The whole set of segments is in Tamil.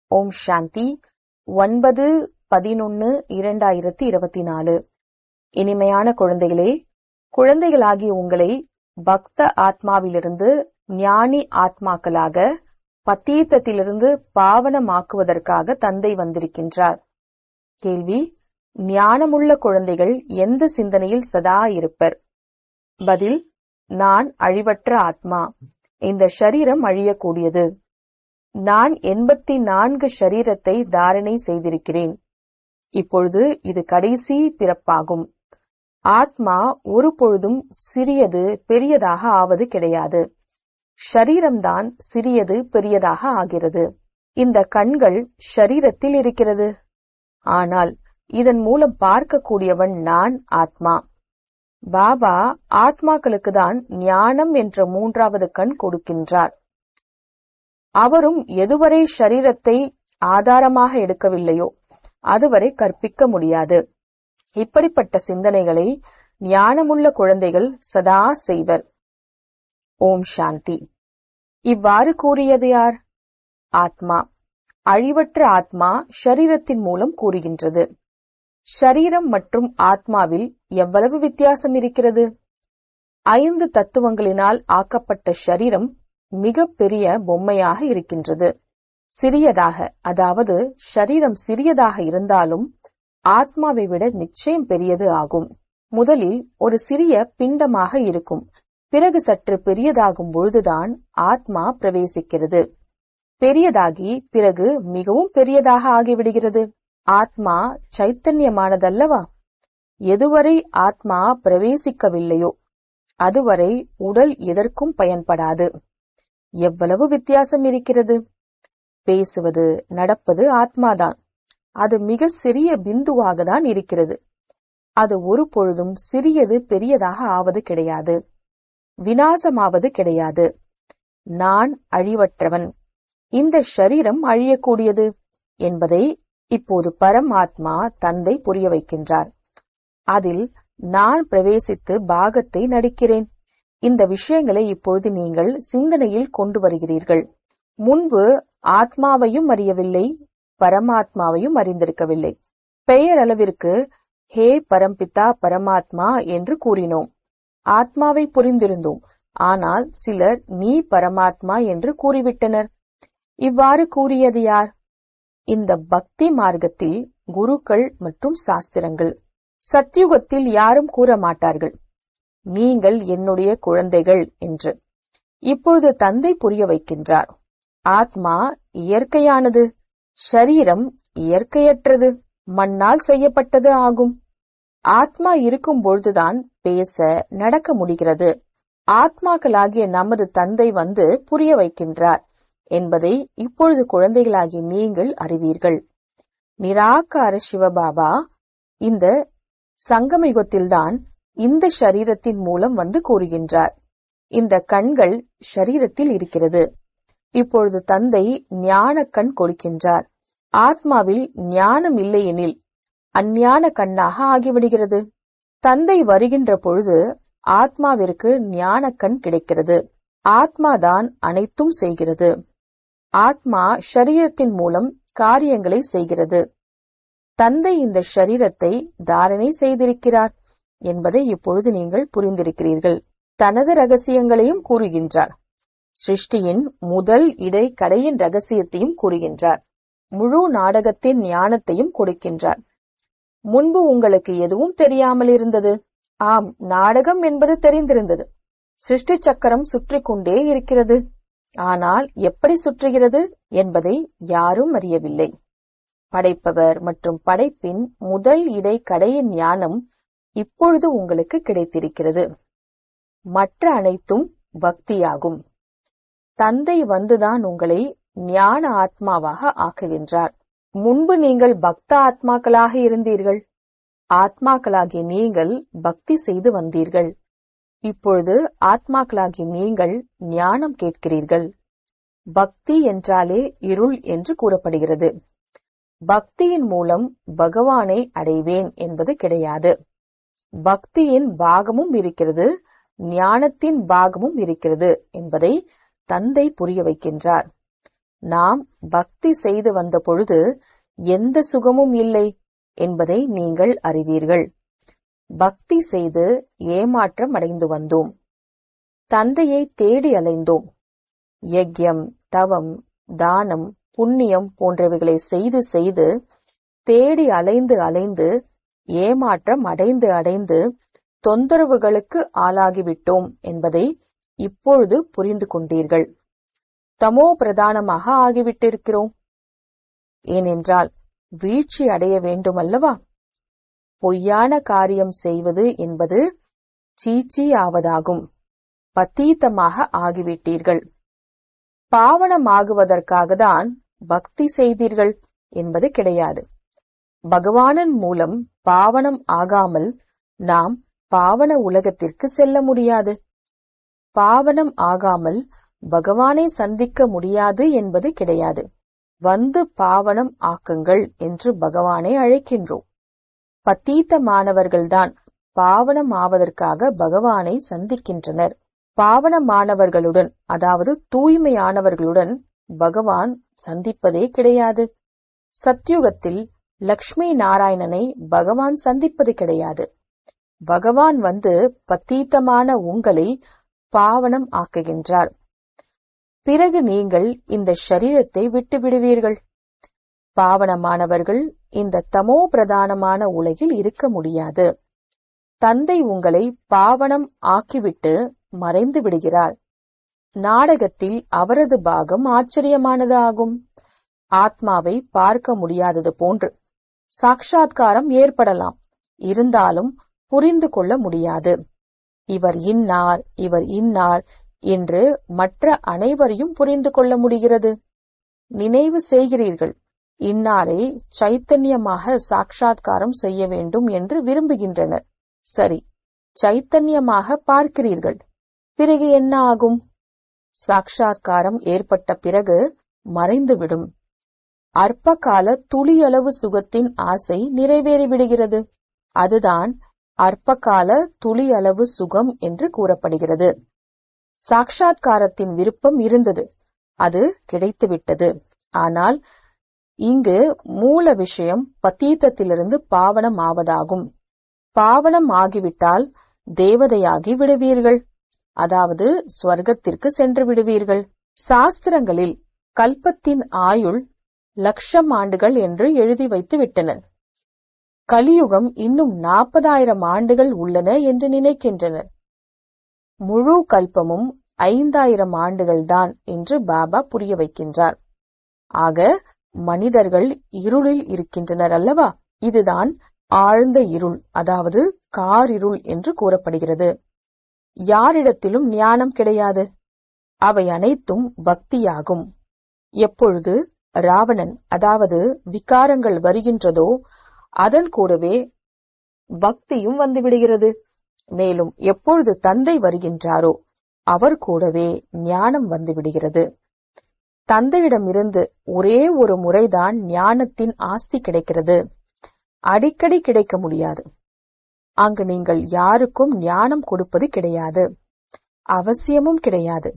ஓம் சாந்தி ஒன்பது பதினொன்னு இரண்டாயிரத்தி இருபத்தி நாலு இனிமையான குழந்தைகளே குழந்தைகளாகிய உங்களை பக்த ஆத்மாவிலிருந்து ஞானி ஆத்மாக்களாக பத்தீத்தத்திலிருந்து பாவனமாக்குவதற்காக தந்தை வந்திருக்கின்றார் கேள்வி ஞானமுள்ள குழந்தைகள் எந்த சிந்தனையில் சதா இருப்பர் பதில் நான் அழிவற்ற ஆத்மா இந்த ஷரீரம் அழியக்கூடியது நான் எண்பத்தி நான்கு ஷரீரத்தை தாரணை செய்திருக்கிறேன் இப்பொழுது இது கடைசி பிறப்பாகும் ஆத்மா ஒரு பொழுதும் சிறியது பெரியதாக ஆவது கிடையாது ஷரீரம்தான் சிறியது பெரியதாக ஆகிறது இந்த கண்கள் ஷரீரத்தில் இருக்கிறது ஆனால் இதன் மூலம் பார்க்கக்கூடியவன் நான் ஆத்மா பாபா ஆத்மாக்களுக்கு தான் ஞானம் என்ற மூன்றாவது கண் கொடுக்கின்றார் அவரும் எதுவரை ஷரீரத்தை ஆதாரமாக எடுக்கவில்லையோ அதுவரை கற்பிக்க முடியாது இப்படிப்பட்ட சிந்தனைகளை ஞானமுள்ள குழந்தைகள் சதா செய்வர் ஓம் சாந்தி இவ்வாறு கூறியது யார் ஆத்மா அழிவற்ற ஆத்மா ஷரீரத்தின் மூலம் கூறுகின்றது ஷரீரம் மற்றும் ஆத்மாவில் எவ்வளவு வித்தியாசம் இருக்கிறது ஐந்து தத்துவங்களினால் ஆக்கப்பட்ட ஷரீரம் மிக பெரிய பொம்மையாக இருக்கின்றது சிறியதாக அதாவது ஷரீரம் சிறியதாக இருந்தாலும் ஆத்மாவை விட நிச்சயம் பெரியது ஆகும் முதலில் ஒரு சிறிய பிண்டமாக இருக்கும் பிறகு சற்று பெரியதாகும் பொழுதுதான் ஆத்மா பிரவேசிக்கிறது பெரியதாகி பிறகு மிகவும் பெரியதாக ஆகிவிடுகிறது ஆத்மா சைத்தன்யமானதல்லவா எதுவரை ஆத்மா பிரவேசிக்கவில்லையோ அதுவரை உடல் எதற்கும் பயன்படாது எவ்வளவு வித்தியாசம் இருக்கிறது பேசுவது நடப்பது ஆத்மாதான் அது மிக சிறிய பிந்துவாக தான் இருக்கிறது அது ஒரு பொழுதும் சிறியது பெரியதாக ஆவது கிடையாது வினாசமாவது கிடையாது நான் அழிவற்றவன் இந்த ஷரீரம் அழியக்கூடியது என்பதை இப்போது பரமாத்மா தந்தை புரிய வைக்கின்றார் அதில் நான் பிரவேசித்து பாகத்தை நடிக்கிறேன் இந்த விஷயங்களை இப்பொழுது நீங்கள் சிந்தனையில் கொண்டு வருகிறீர்கள் முன்பு ஆத்மாவையும் அறியவில்லை பரமாத்மாவையும் அறிந்திருக்கவில்லை பெயரளவிற்கு ஹே பரம்பிதா பரமாத்மா என்று கூறினோம் ஆத்மாவை புரிந்திருந்தோம் ஆனால் சிலர் நீ பரமாத்மா என்று கூறிவிட்டனர் இவ்வாறு கூறியது யார் இந்த பக்தி மார்க்கத்தில் குருக்கள் மற்றும் சாஸ்திரங்கள் சத்யுகத்தில் யாரும் கூற மாட்டார்கள் நீங்கள் என்னுடைய குழந்தைகள் என்று இப்பொழுது தந்தை புரிய வைக்கின்றார் ஆத்மா இயற்கையானது ஷரீரம் இயற்கையற்றது மண்ணால் செய்யப்பட்டது ஆகும் ஆத்மா இருக்கும் பொழுதுதான் பேச நடக்க முடிகிறது ஆத்மாக்களாகிய நமது தந்தை வந்து புரிய வைக்கின்றார் என்பதை இப்பொழுது குழந்தைகளாகி நீங்கள் அறிவீர்கள் நிராகார சிவபாபா இந்த சங்கமயுகத்தில்தான் இந்த ஷரீரத்தின் மூலம் வந்து கூறுகின்றார் இந்த கண்கள் ஷரீரத்தில் இருக்கிறது இப்பொழுது தந்தை ஞான கண் கொடுக்கின்றார் ஆத்மாவில் ஞானம் இல்லையெனில் அஞ்ஞான கண்ணாக ஆகிவிடுகிறது தந்தை வருகின்ற பொழுது ஆத்மாவிற்கு ஞான கண் கிடைக்கிறது ஆத்மாதான் அனைத்தும் செய்கிறது ஆத்மா ஷரீரத்தின் மூலம் காரியங்களை செய்கிறது தந்தை இந்த ஷரீரத்தை தாரணை செய்திருக்கிறார் என்பதை இப்பொழுது நீங்கள் புரிந்திருக்கிறீர்கள் தனது ரகசியங்களையும் கூறுகின்றார் சிருஷ்டியின் முதல் இடை கடையின் ரகசியத்தையும் கூறுகின்றார் முழு நாடகத்தின் ஞானத்தையும் கொடுக்கின்றார் முன்பு உங்களுக்கு எதுவும் தெரியாமல் இருந்தது ஆம் நாடகம் என்பது தெரிந்திருந்தது சிருஷ்டி சக்கரம் சுற்றி கொண்டே இருக்கிறது ஆனால் எப்படி சுற்றுகிறது என்பதை யாரும் அறியவில்லை படைப்பவர் மற்றும் படைப்பின் முதல் இடை கடையின் ஞானம் இப்பொழுது உங்களுக்கு கிடைத்திருக்கிறது மற்ற அனைத்தும் பக்தியாகும் தந்தை வந்துதான் உங்களை ஞான ஆத்மாவாக ஆக்குகின்றார் முன்பு நீங்கள் பக்த ஆத்மாக்களாக இருந்தீர்கள் ஆத்மாக்களாகிய நீங்கள் பக்தி செய்து வந்தீர்கள் இப்பொழுது ஆத்மாக்களாகிய நீங்கள் ஞானம் கேட்கிறீர்கள் பக்தி என்றாலே இருள் என்று கூறப்படுகிறது பக்தியின் மூலம் பகவானை அடைவேன் என்பது கிடையாது பக்தியின் பாகமும் இருக்கிறது ஞானத்தின் பாகமும் இருக்கிறது என்பதை தந்தை புரிய வைக்கின்றார் நாம் பக்தி செய்து வந்த பொழுது எந்த சுகமும் இல்லை என்பதை நீங்கள் அறிவீர்கள் பக்தி செய்து ஏமாற்றம் அடைந்து வந்தோம் தந்தையை தேடி அலைந்தோம் யக்யம் தவம் தானம் புண்ணியம் போன்றவைகளை செய்து செய்து தேடி அலைந்து அலைந்து ஏமாற்றம் அடைந்து அடைந்து தொந்தரவுகளுக்கு ஆளாகிவிட்டோம் என்பதை இப்பொழுது புரிந்து கொண்டீர்கள் தமோ பிரதானமாக ஆகிவிட்டிருக்கிறோம் ஏனென்றால் வீழ்ச்சி அடைய வேண்டுமல்லவா பொய்யான காரியம் செய்வது என்பது சீச்சி ஆவதாகும் பத்தீத்தமாக ஆகிவிட்டீர்கள் பாவனமாகுவதற்காக தான் பக்தி செய்தீர்கள் என்பது கிடையாது பகவானின் மூலம் பாவனம் ஆகாமல் நாம் பாவன உலகத்திற்கு செல்ல முடியாது பாவனம் ஆகாமல் பகவானை சந்திக்க முடியாது என்பது கிடையாது வந்து பாவனம் ஆக்குங்கள் என்று பகவானை அழைக்கின்றோம் பத்தீத்தமானவர்கள்தான் பாவனம் ஆவதற்காக பகவானை சந்திக்கின்றனர் பாவனமானவர்களுடன் அதாவது தூய்மையானவர்களுடன் பகவான் சந்திப்பதே கிடையாது சத்யுகத்தில் லக்ஷ்மி நாராயணனை பகவான் சந்திப்பது கிடையாது பகவான் வந்து பத்தீத்தமான உங்களை பாவனம் ஆக்குகின்றார் பிறகு நீங்கள் இந்த ஷரீரத்தை விட்டு விடுவீர்கள் பாவனமானவர்கள் இந்த தமோ பிரதானமான உலகில் இருக்க முடியாது தந்தை உங்களை பாவனம் ஆக்கிவிட்டு மறைந்து விடுகிறார் நாடகத்தில் அவரது பாகம் ஆச்சரியமானது ஆகும் ஆத்மாவை பார்க்க முடியாதது போன்று சாட்சாத்காரம் ஏற்படலாம் இருந்தாலும் புரிந்து கொள்ள முடியாது இவர் இன்னார் இவர் இன்னார் என்று மற்ற அனைவரையும் புரிந்து கொள்ள முடிகிறது நினைவு செய்கிறீர்கள் இன்னாரை சைத்தன்யமாக சாட்சாத்காரம் செய்ய வேண்டும் என்று விரும்புகின்றனர் சரி சைத்தன்யமாக பார்க்கிறீர்கள் பிறகு என்ன ஆகும் சாட்சாத்காரம் ஏற்பட்ட பிறகு மறைந்துவிடும் அற்ப கால துளியளவு சுகத்தின் ஆசை நிறைவேறிவிடுகிறது அதுதான் அற்பகால துளியளவு சுகம் என்று கூறப்படுகிறது சாட்சாத்காரத்தின் விருப்பம் இருந்தது அது கிடைத்துவிட்டது ஆனால் இங்கு மூல விஷயம் பத்தீத்தத்திலிருந்து பாவனம் ஆவதாகும் பாவனம் ஆகிவிட்டால் தேவதையாகி விடுவீர்கள் அதாவது ஸ்வர்க்கத்திற்கு சென்று விடுவீர்கள் சாஸ்திரங்களில் கல்பத்தின் ஆயுள் லட்சம் ஆண்டுகள் என்று எழுதி வைத்து விட்டனர் கலியுகம் இன்னும் நாற்பதாயிரம் ஆண்டுகள் உள்ளன என்று நினைக்கின்றனர் முழு கல்பமும் ஐந்தாயிரம் ஆண்டுகள்தான் என்று பாபா புரிய வைக்கின்றார் ஆக மனிதர்கள் இருளில் இருக்கின்றனர் அல்லவா இதுதான் ஆழ்ந்த இருள் அதாவது காரிருள் என்று கூறப்படுகிறது யாரிடத்திலும் ஞானம் கிடையாது அவை அனைத்தும் பக்தியாகும் எப்பொழுது ராவணன் அதாவது விகாரங்கள் வருகின்றதோ அதன் கூடவே பக்தியும் வந்துவிடுகிறது மேலும் எப்பொழுது தந்தை வருகின்றாரோ அவர் கூடவே ஞானம் வந்துவிடுகிறது தந்தையிடமிருந்து ஒரே ஒரு முறைதான் ஞானத்தின் ஆஸ்தி கிடைக்கிறது அடிக்கடி கிடைக்க முடியாது அங்கு நீங்கள் யாருக்கும் ஞானம் கொடுப்பது கிடையாது அவசியமும் கிடையாது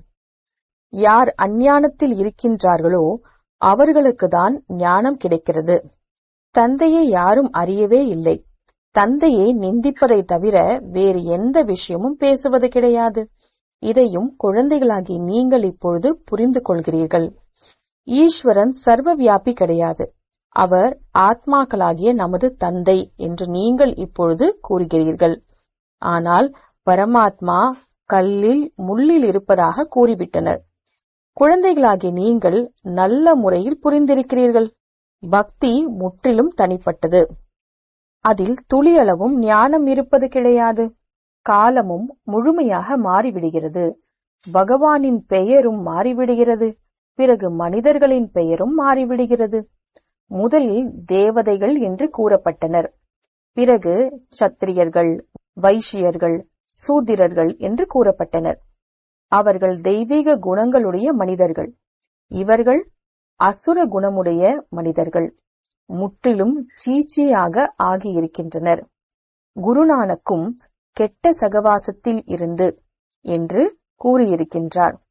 யார் அஞ்ஞானத்தில் இருக்கின்றார்களோ அவர்களுக்கு தான் ஞானம் கிடைக்கிறது தந்தையை யாரும் அறியவே இல்லை தந்தையை நிந்திப்பதை தவிர வேறு எந்த விஷயமும் பேசுவது கிடையாது இதையும் குழந்தைகளாகி நீங்கள் இப்பொழுது புரிந்து கொள்கிறீர்கள் ஈஸ்வரன் சர்வ வியாபி கிடையாது அவர் ஆத்மாக்களாகிய நமது தந்தை என்று நீங்கள் இப்பொழுது கூறுகிறீர்கள் ஆனால் பரமாத்மா கல்லில் முள்ளில் இருப்பதாக கூறிவிட்டனர் குழந்தைகளாகிய நீங்கள் நல்ல முறையில் புரிந்திருக்கிறீர்கள் பக்தி முற்றிலும் தனிப்பட்டது அதில் துளியளவும் ஞானம் இருப்பது கிடையாது காலமும் முழுமையாக மாறிவிடுகிறது பகவானின் பெயரும் மாறிவிடுகிறது பிறகு மனிதர்களின் பெயரும் மாறிவிடுகிறது முதலில் தேவதைகள் என்று கூறப்பட்டனர் பிறகு சத்திரியர்கள் வைஷ்யர்கள் சூத்திரர்கள் என்று கூறப்பட்டனர் அவர்கள் தெய்வீக குணங்களுடைய மனிதர்கள் இவர்கள் அசுர குணமுடைய மனிதர்கள் முற்றிலும் சீச்சியாக ஆகியிருக்கின்றனர் குருநானக்கும் கெட்ட சகவாசத்தில் இருந்து என்று கூறியிருக்கின்றார்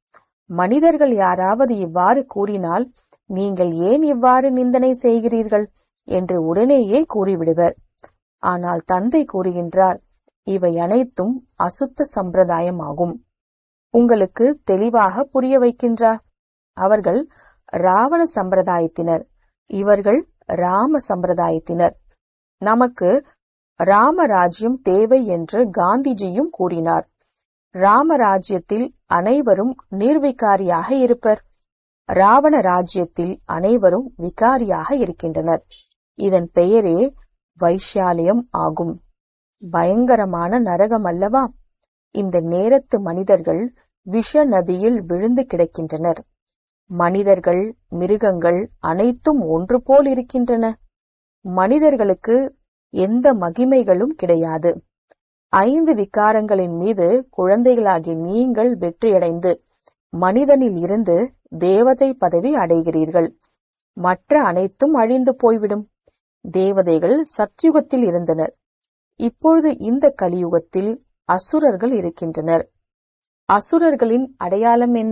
மனிதர்கள் யாராவது இவ்வாறு கூறினால் நீங்கள் ஏன் இவ்வாறு நிந்தனை செய்கிறீர்கள் என்று உடனேயே கூறிவிடுவர் ஆனால் தந்தை கூறுகின்றார் இவை அனைத்தும் அசுத்த சம்பிரதாயமாகும் உங்களுக்கு தெளிவாக புரிய வைக்கின்றார் அவர்கள் ராவண சம்பிரதாயத்தினர் இவர்கள் ராம சம்பிரதாயத்தினர் நமக்கு ராமராஜ்யம் தேவை என்று காந்திஜியும் கூறினார் ராமராஜ்யத்தில் அனைவரும் நிர்விகாரியாக இருப்பர் ராவண ராஜ்யத்தில் அனைவரும் விகாரியாக இருக்கின்றனர் இதன் பெயரே வைஷாலியம் ஆகும் பயங்கரமான நரகம் அல்லவா இந்த நேரத்து மனிதர்கள் விஷ நதியில் விழுந்து கிடக்கின்றனர் மனிதர்கள் மிருகங்கள் அனைத்தும் ஒன்று போல் இருக்கின்றன மனிதர்களுக்கு எந்த மகிமைகளும் கிடையாது ஐந்து விகாரங்களின் மீது குழந்தைகளாகிய நீங்கள் வெற்றியடைந்து மனிதனில் இருந்து தேவதை பதவி அடைகிறீர்கள் மற்ற அனைத்தும் அழிந்து போய்விடும் தேவதைகள் சத்யுகத்தில் இருந்தனர் இப்பொழுது இந்த கலியுகத்தில் அசுரர்கள் இருக்கின்றனர் அசுரர்களின் அடையாளம் என்ன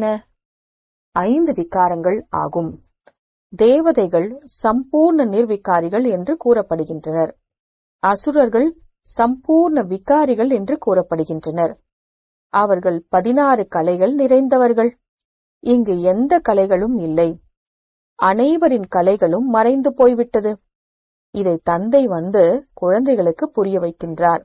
ஐந்து விகாரங்கள் ஆகும் தேவதைகள் சம்பூர்ண நிர்விகாரிகள் என்று கூறப்படுகின்றனர் அசுரர்கள் சம்பூர்ண விகாரிகள் என்று கூறப்படுகின்றனர் அவர்கள் பதினாறு கலைகள் நிறைந்தவர்கள் இங்கு எந்த கலைகளும் இல்லை அனைவரின் கலைகளும் மறைந்து போய்விட்டது இதை தந்தை வந்து குழந்தைகளுக்கு புரிய வைக்கின்றார்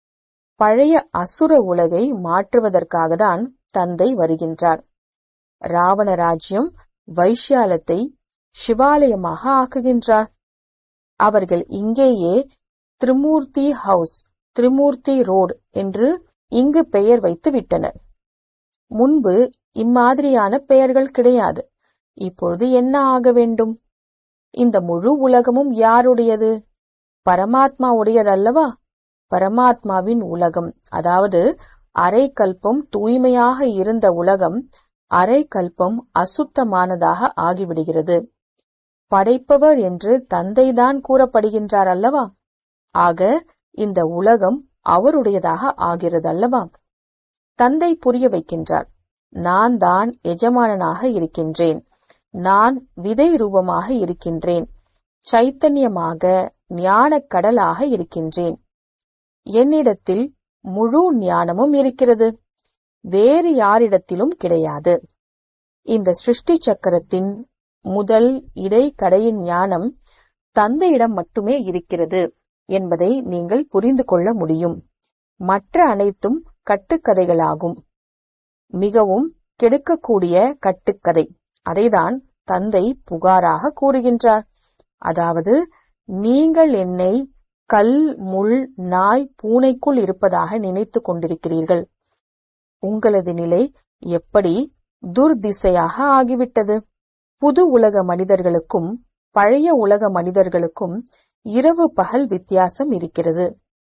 பழைய அசுர உலகை மாற்றுவதற்காக தான் தந்தை வருகின்றார் ராவண ராஜ்யம் வைஷ்யாலத்தை சிவாலயமாக ஆக்குகின்றார் அவர்கள் இங்கேயே திரிமூர்த்தி ஹவுஸ் திரிமூர்த்தி ரோடு என்று இங்கு பெயர் வைத்து விட்டனர் முன்பு இம்மாதிரியான பெயர்கள் கிடையாது இப்பொழுது என்ன ஆக வேண்டும் இந்த முழு உலகமும் யாருடையது பரமாத்மா உடையதல்லவா பரமாத்மாவின் உலகம் அதாவது அரை கல்பம் தூய்மையாக இருந்த உலகம் அரை கல்பம் அசுத்தமானதாக ஆகிவிடுகிறது படைப்பவர் என்று தந்தைதான் கூறப்படுகின்றார் அல்லவா ஆக இந்த உலகம் அவருடையதாக ஆகிறது அல்லவா தந்தை புரிய வைக்கின்றார் நான் தான் எஜமானனாக இருக்கின்றேன் நான் விதை ரூபமாக இருக்கின்றேன் சைத்தன்யமாக ஞானக் கடலாக இருக்கின்றேன் என்னிடத்தில் முழு ஞானமும் இருக்கிறது வேறு யாரிடத்திலும் கிடையாது இந்த சிருஷ்டி சக்கரத்தின் முதல் இடை கடையின் ஞானம் தந்தையிடம் மட்டுமே இருக்கிறது என்பதை நீங்கள் புரிந்து கொள்ள முடியும் மற்ற அனைத்தும் கட்டுக்கதைகளாகும் மிகவும் கெடுக்கக்கூடிய கட்டுக்கதை அதைதான் தந்தை புகாராக கூறுகின்றார் அதாவது நீங்கள் என்னை கல் முள் நாய் பூனைக்குள் இருப்பதாக நினைத்துக் கொண்டிருக்கிறீர்கள் உங்களது நிலை எப்படி துர்திசையாக ஆகிவிட்டது புது உலக மனிதர்களுக்கும் பழைய உலக மனிதர்களுக்கும் இரவு பகல் வித்தியாசம் இருக்கிறது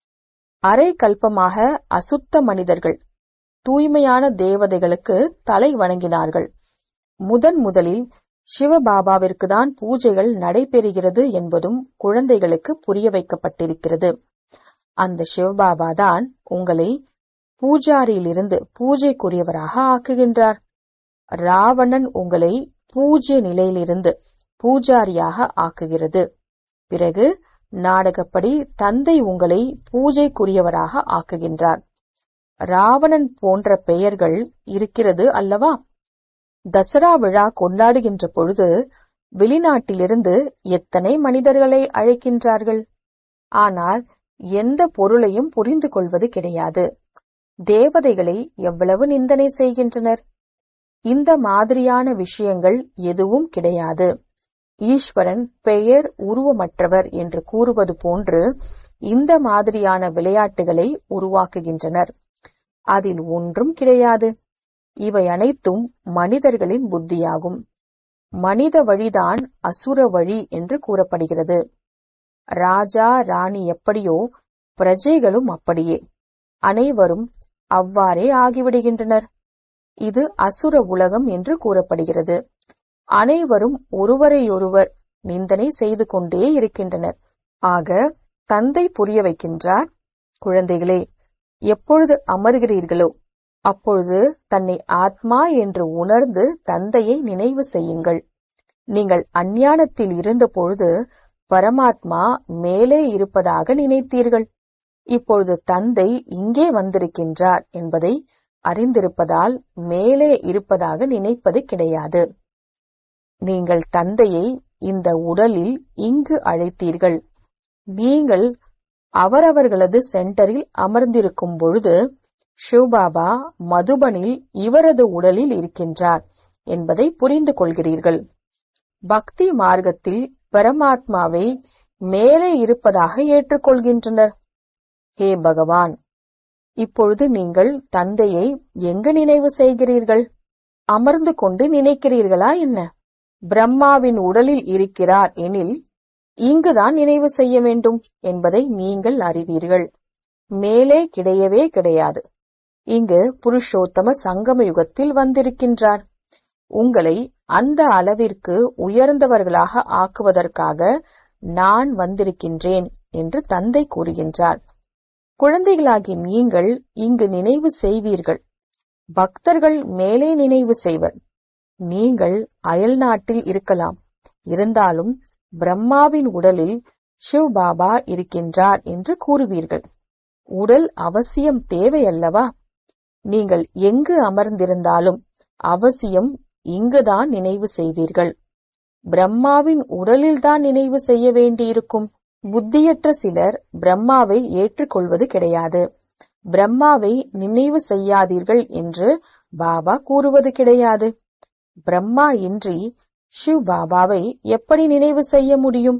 அரை கல்பமாக அசுத்த மனிதர்கள் தூய்மையான தேவதைகளுக்கு தலை வணங்கினார்கள் முதன் முதலில் சிவபாபாவிற்கு தான் பூஜைகள் நடைபெறுகிறது என்பதும் குழந்தைகளுக்கு புரிய வைக்கப்பட்டிருக்கிறது அந்த சிவபாபா தான் உங்களை பூஜாரியிலிருந்து பூஜைக்குரியவராக ஆக்குகின்றார் ராவணன் உங்களை பூஜ்ய நிலையிலிருந்து பூஜாரியாக ஆக்குகிறது பிறகு நாடகப்படி தந்தை உங்களை பூஜைக்குரியவராக ஆக்குகின்றார் ராவணன் போன்ற பெயர்கள் இருக்கிறது அல்லவா தசரா விழா கொண்டாடுகின்ற பொழுது வெளிநாட்டிலிருந்து எத்தனை மனிதர்களை அழைக்கின்றார்கள் ஆனால் எந்த பொருளையும் புரிந்து கொள்வது கிடையாது தேவதைகளை எவ்வளவு நிந்தனை செய்கின்றனர் இந்த மாதிரியான விஷயங்கள் எதுவும் கிடையாது ஈஸ்வரன் பெயர் உருவமற்றவர் என்று கூறுவது போன்று இந்த மாதிரியான விளையாட்டுகளை உருவாக்குகின்றனர் அதில் ஒன்றும் கிடையாது இவை அனைத்தும் மனிதர்களின் புத்தியாகும் மனித வழிதான் அசுர வழி என்று கூறப்படுகிறது ராஜா ராணி எப்படியோ பிரஜைகளும் அப்படியே அனைவரும் அவ்வாறே ஆகிவிடுகின்றனர் இது அசுர உலகம் என்று கூறப்படுகிறது அனைவரும் ஒருவரையொருவர் நிந்தனை செய்து கொண்டே இருக்கின்றனர் ஆக தந்தை புரிய வைக்கின்றார் குழந்தைகளே எப்பொழுது அமர்கிறீர்களோ அப்பொழுது தன்னை ஆத்மா என்று உணர்ந்து தந்தையை நினைவு செய்யுங்கள் நீங்கள் அஞ்ஞானத்தில் இருந்தபொழுது பரமாத்மா மேலே இருப்பதாக நினைத்தீர்கள் இப்பொழுது தந்தை இங்கே வந்திருக்கின்றார் என்பதை அறிந்திருப்பதால் மேலே இருப்பதாக நினைப்பது கிடையாது நீங்கள் தந்தையை இந்த உடலில் இங்கு அழைத்தீர்கள் நீங்கள் அவரவர்களது சென்டரில் அமர்ந்திருக்கும் பொழுது ஷிவ்பாபா மதுபனில் இவரது உடலில் இருக்கின்றார் என்பதை புரிந்து கொள்கிறீர்கள் பக்தி மார்க்கத்தில் பரமாத்மாவை மேலே இருப்பதாக ஏற்றுக்கொள்கின்றனர் ஹே பகவான் இப்பொழுது நீங்கள் தந்தையை எங்கு நினைவு செய்கிறீர்கள் அமர்ந்து கொண்டு நினைக்கிறீர்களா என்ன பிரம்மாவின் உடலில் இருக்கிறார் எனில் இங்குதான் நினைவு செய்ய வேண்டும் என்பதை நீங்கள் அறிவீர்கள் மேலே கிடையவே கிடையாது இங்கு புருஷோத்தம சங்கம யுகத்தில் வந்திருக்கின்றார் உங்களை அந்த அளவிற்கு உயர்ந்தவர்களாக ஆக்குவதற்காக நான் வந்திருக்கின்றேன் என்று தந்தை கூறுகின்றார் குழந்தைகளாகி நீங்கள் இங்கு நினைவு செய்வீர்கள் பக்தர்கள் மேலே நினைவு செய்வர் நீங்கள் அயல் நாட்டில் இருக்கலாம் இருந்தாலும் பிரம்மாவின் உடலில் சிவ் பாபா இருக்கின்றார் என்று கூறுவீர்கள் உடல் அவசியம் தேவை அல்லவா நீங்கள் எங்கு அமர்ந்திருந்தாலும் அவசியம் இங்குதான் நினைவு செய்வீர்கள் பிரம்மாவின் உடலில்தான் நினைவு செய்ய வேண்டியிருக்கும் புத்தியற்ற சிலர் பிரம்மாவை ஏற்றுக்கொள்வது கிடையாது பிரம்மாவை நினைவு செய்யாதீர்கள் என்று பாபா கூறுவது கிடையாது பிரம்மா இன்றி ஷிவ் பாபாவை எப்படி நினைவு செய்ய முடியும்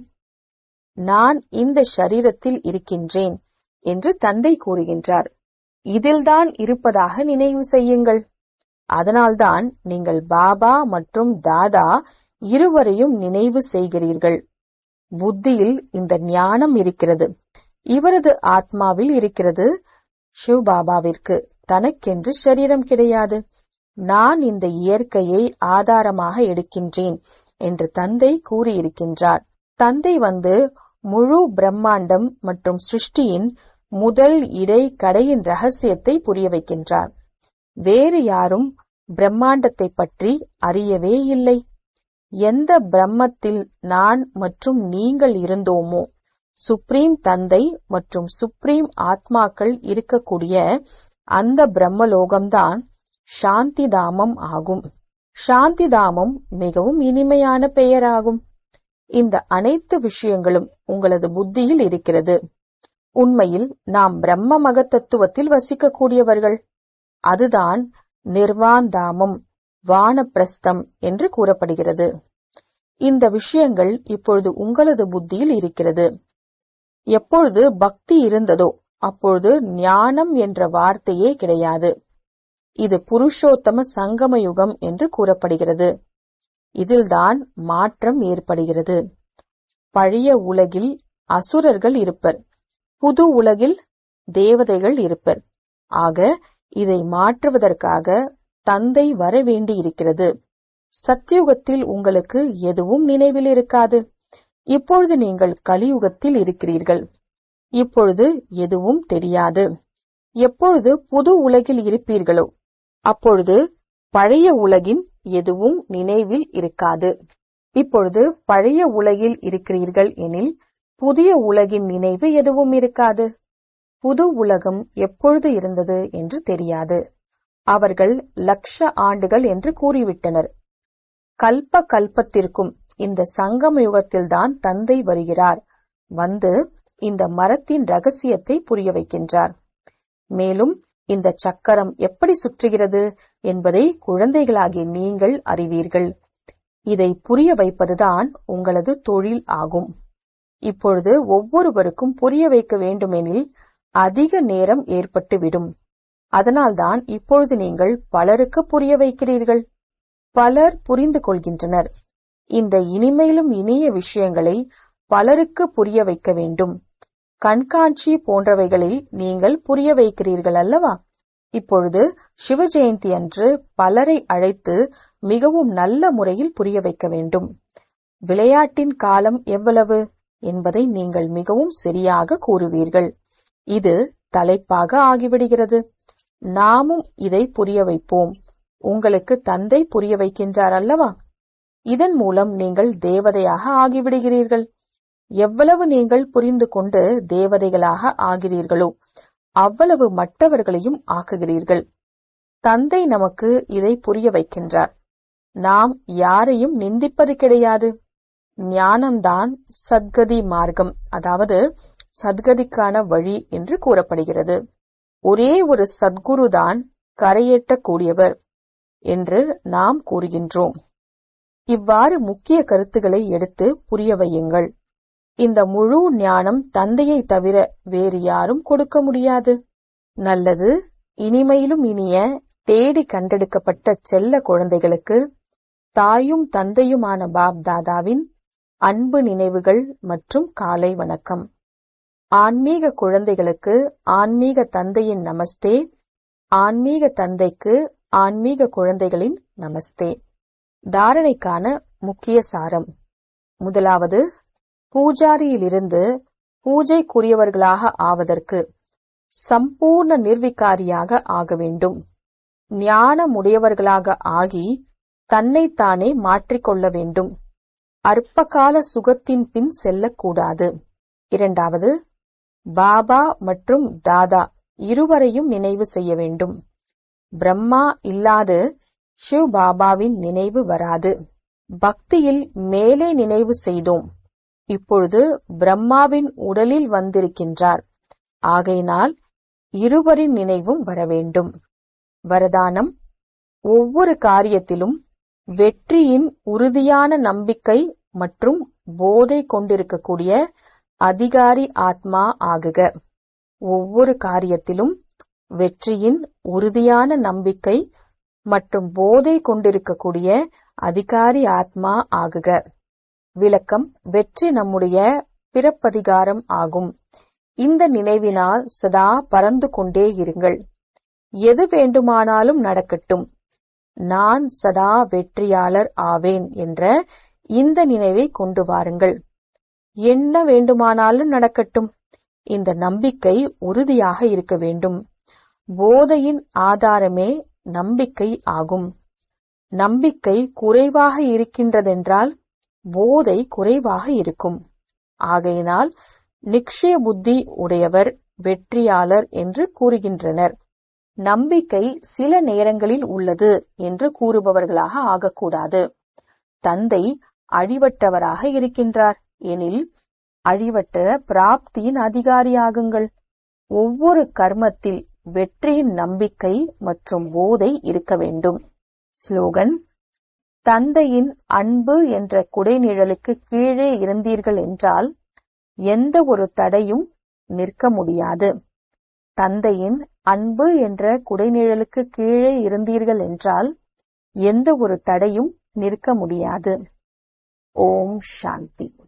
நான் இந்த ஷரீரத்தில் இருக்கின்றேன் என்று தந்தை கூறுகின்றார் இதில்தான் இருப்பதாக நினைவு செய்யுங்கள் அதனால்தான் நீங்கள் பாபா மற்றும் தாதா இருவரையும் நினைவு செய்கிறீர்கள் புத்தியில் இந்த ஞானம் இருக்கிறது இவரது ஆத்மாவில் இருக்கிறது ஷிவ் பாபாவிற்கு தனக்கென்று சரீரம் கிடையாது நான் இந்த இயற்கையை ஆதாரமாக எடுக்கின்றேன் என்று தந்தை கூறியிருக்கின்றார் தந்தை வந்து முழு பிரம்மாண்டம் மற்றும் சிருஷ்டியின் முதல் இடை கடையின் ரகசியத்தை புரிய வைக்கின்றார் வேறு யாரும் பிரம்மாண்டத்தை பற்றி அறியவே இல்லை எந்த பிரம்மத்தில் நான் மற்றும் நீங்கள் இருந்தோமோ சுப்ரீம் தந்தை மற்றும் சுப்ரீம் ஆத்மாக்கள் இருக்கக்கூடிய அந்த பிரம்மலோகம்தான் சாந்தி தாமம் ஆகும் சாந்தி தாமம் மிகவும் இனிமையான பெயராகும் இந்த அனைத்து விஷயங்களும் உங்களது புத்தியில் இருக்கிறது உண்மையில் நாம் பிரம்ம மகத்தத்துவத்தில் வசிக்கக்கூடியவர்கள் அதுதான் நிர்வாந்தாமம் வானப்பிரஸ்தம் என்று கூறப்படுகிறது இந்த விஷயங்கள் இப்பொழுது உங்களது புத்தியில் இருக்கிறது எப்பொழுது பக்தி இருந்ததோ அப்பொழுது ஞானம் என்ற வார்த்தையே கிடையாது இது புருஷோத்தம சங்கம யுகம் என்று கூறப்படுகிறது இதில்தான் மாற்றம் ஏற்படுகிறது பழைய உலகில் அசுரர்கள் இருப்பர் புது உலகில் தேவதைகள் இருப்பர் ஆக இதை மாற்றுவதற்காக தந்தை வர வேண்டியிருக்கிறது சத்தியுகத்தில் உங்களுக்கு எதுவும் நினைவில் இருக்காது இப்பொழுது நீங்கள் கலியுகத்தில் இருக்கிறீர்கள் இப்பொழுது எதுவும் தெரியாது எப்பொழுது புது உலகில் இருப்பீர்களோ அப்பொழுது பழைய உலகின் எதுவும் நினைவில் இருக்காது இப்பொழுது பழைய உலகில் இருக்கிறீர்கள் எனில் புதிய உலகின் நினைவு எதுவும் இருக்காது புது உலகம் எப்பொழுது இருந்தது என்று தெரியாது அவர்கள் லட்ச ஆண்டுகள் என்று கூறிவிட்டனர் கல்ப கல்பத்திற்கும் இந்த சங்கம யுகத்தில்தான் தந்தை வருகிறார் வந்து இந்த மரத்தின் ரகசியத்தை புரிய வைக்கின்றார் மேலும் இந்த சக்கரம் எப்படி சுற்றுகிறது என்பதை குழந்தைகளாகிய நீங்கள் அறிவீர்கள் இதை புரிய வைப்பதுதான் உங்களது தொழில் ஆகும் இப்பொழுது ஒவ்வொருவருக்கும் புரிய வைக்க வேண்டுமெனில் அதிக நேரம் ஏற்பட்டுவிடும் அதனால்தான் இப்பொழுது நீங்கள் பலருக்கு புரிய வைக்கிறீர்கள் பலர் புரிந்து கொள்கின்றனர் இந்த இனிமையிலும் இனிய விஷயங்களை பலருக்கு புரிய வைக்க வேண்டும் கண்காட்சி போன்றவைகளில் நீங்கள் புரிய வைக்கிறீர்கள் அல்லவா இப்பொழுது சிவ ஜெயந்தி அன்று பலரை அழைத்து மிகவும் நல்ல முறையில் புரிய வைக்க வேண்டும் விளையாட்டின் காலம் எவ்வளவு என்பதை நீங்கள் மிகவும் சரியாக கூறுவீர்கள் இது தலைப்பாக ஆகிவிடுகிறது நாமும் இதை புரிய வைப்போம் உங்களுக்கு தந்தை புரிய வைக்கின்றார் அல்லவா இதன் மூலம் நீங்கள் தேவதையாக ஆகிவிடுகிறீர்கள் எவ்வளவு நீங்கள் புரிந்து கொண்டு தேவதைகளாக ஆகிறீர்களோ அவ்வளவு மற்றவர்களையும் ஆக்குகிறீர்கள் தந்தை நமக்கு இதை புரிய வைக்கின்றார் நாம் யாரையும் நிந்திப்பது கிடையாது ஞானம்தான் சத்கதி மார்க்கம் அதாவது சத்கதிக்கான வழி என்று கூறப்படுகிறது ஒரே ஒரு சத்குருதான் கரையேற்றக்கூடியவர் என்று நாம் கூறுகின்றோம் இவ்வாறு முக்கிய கருத்துக்களை எடுத்து புரிய வையுங்கள் இந்த முழு ஞானம் தந்தையை தவிர வேறு யாரும் கொடுக்க முடியாது நல்லது இனிமையிலும் இனிய தேடி கண்டெடுக்கப்பட்ட செல்ல குழந்தைகளுக்கு தாயும் தந்தையுமான பாப் தாதாவின் அன்பு நினைவுகள் மற்றும் காலை வணக்கம் ஆன்மீக குழந்தைகளுக்கு ஆன்மீக தந்தையின் நமஸ்தே ஆன்மீக தந்தைக்கு ஆன்மீக குழந்தைகளின் நமஸ்தே தாரணைக்கான முக்கிய சாரம் முதலாவது பூஜாரியிலிருந்து பூஜைக்குரியவர்களாக ஆவதற்கு சம்பூர்ண நிர்விகாரியாக ஆக வேண்டும் ஞானமுடையவர்களாக ஆகி தன்னைத்தானே மாற்றிக்கொள்ள வேண்டும் அற்பகால சுகத்தின் பின் செல்லக்கூடாது இரண்டாவது பாபா மற்றும் தாதா இருவரையும் நினைவு செய்ய வேண்டும் பிரம்மா இல்லாது சிவ் பாபாவின் நினைவு வராது பக்தியில் மேலே நினைவு செய்தோம் இப்பொழுது பிரம்மாவின் உடலில் வந்திருக்கின்றார் ஆகையினால் இருவரின் நினைவும் வரவேண்டும் வரதானம் ஒவ்வொரு காரியத்திலும் வெற்றியின் உறுதியான நம்பிக்கை மற்றும் போதை கொண்டிருக்கக்கூடிய அதிகாரி ஆத்மா ஆகுக ஒவ்வொரு காரியத்திலும் வெற்றியின் உறுதியான நம்பிக்கை மற்றும் போதை கொண்டிருக்கக்கூடிய அதிகாரி ஆத்மா ஆகுக விளக்கம் வெற்றி நம்முடைய பிறப்பதிகாரம் ஆகும் இந்த நினைவினால் சதா பறந்து கொண்டே இருங்கள் எது வேண்டுமானாலும் நடக்கட்டும் நான் சதா வெற்றியாளர் ஆவேன் என்ற இந்த நினைவை கொண்டு வாருங்கள் என்ன வேண்டுமானாலும் நடக்கட்டும் இந்த நம்பிக்கை உறுதியாக இருக்க வேண்டும் போதையின் ஆதாரமே நம்பிக்கை ஆகும் நம்பிக்கை குறைவாக இருக்கின்றதென்றால் போதை குறைவாக இருக்கும் ஆகையினால் நிக்ஷய புத்தி உடையவர் வெற்றியாளர் என்று கூறுகின்றனர் நம்பிக்கை சில நேரங்களில் உள்ளது என்று கூறுபவர்களாக ஆகக்கூடாது தந்தை அழிவற்றவராக இருக்கின்றார் எனில் அழிவற்ற பிராப்தியின் அதிகாரியாகுங்கள் ஒவ்வொரு கர்மத்தில் வெற்றியின் நம்பிக்கை மற்றும் போதை இருக்க வேண்டும் ஸ்லோகன் தந்தையின் அன்பு என்ற குடைநிழலுக்கு கீழே இருந்தீர்கள் என்றால் எந்த ஒரு தடையும் நிற்க முடியாது தந்தையின் அன்பு என்ற குடைநிழலுக்கு கீழே இருந்தீர்கள் என்றால் எந்த ஒரு தடையும் நிற்க முடியாது ஓம் சாந்தி